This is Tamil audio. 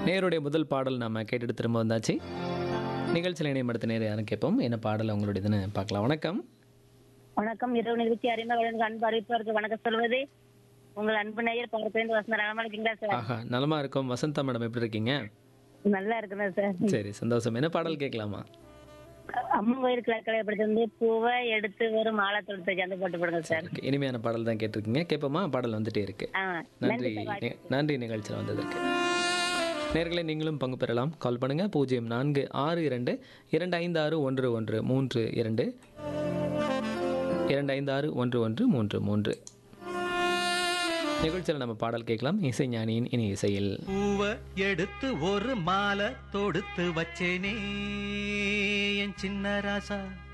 நேருடைய முதல் பாடல் நம்ம கேட்டுட்டு திரும்ப வந்தாச்சு நிகழ்ச்சியில் இணையம் அடுத்த நேரம் யாரும் கேட்போம் என்ன பாடல் உங்களுடையதுன்னு பார்க்கலாம் வணக்கம் வணக்கம் இரவு நிகழ்ச்சி அறிமுக அன்பு அறிவிப்பவருக்கு வணக்கம் சொல்வது உங்கள் அன்பு நேயர் பார்ப்பேன் வசந்த நலமா இருக்கீங்களா சார் ஆஹா நலமா இருக்கும் வசந்தா மேடம் எப்படி இருக்கீங்க நல்லா இருக்கணும் சார் சரி சந்தோஷம் என்ன பாடல் கேட்கலாமா அம்மன் கோயில் கிழக்கலை படிச்சிருந்து பூவை எடுத்து ஒரு மாலை தொடுத்து அந்த போட்டு போடுங்க சார் Okay, இனிமையான பாடல் தான் கேட்டிருக்கீங்க கேட்போமா பாடல் வந்துட்டே இருக்கு ஆ நன்றி நி- நன்றி நிகழ்ச்சியில் வந்ததற்கு நேர்களை நீங்களும் பங்கு பெறலாம் கால் பண்ணுங்க பூஜ்ஜியம் நான்கு ஆறு இரண்டு இரண்டு ஐந்து ஆறு ஒன்று ஒன்று மூன்று இரண்டு இரண்டு ஐந்து ஆறு ஒன்று ஒன்று மூன்று மூன்று நிகழ்ச்சியில் நம்ம பாடல் கேட்கலாம் இசைஞானியின் இனி இசையில் பூவ எடுத்து ஒரு மாலை தொடுத்து வச்சேனே என் சின்ன ராசா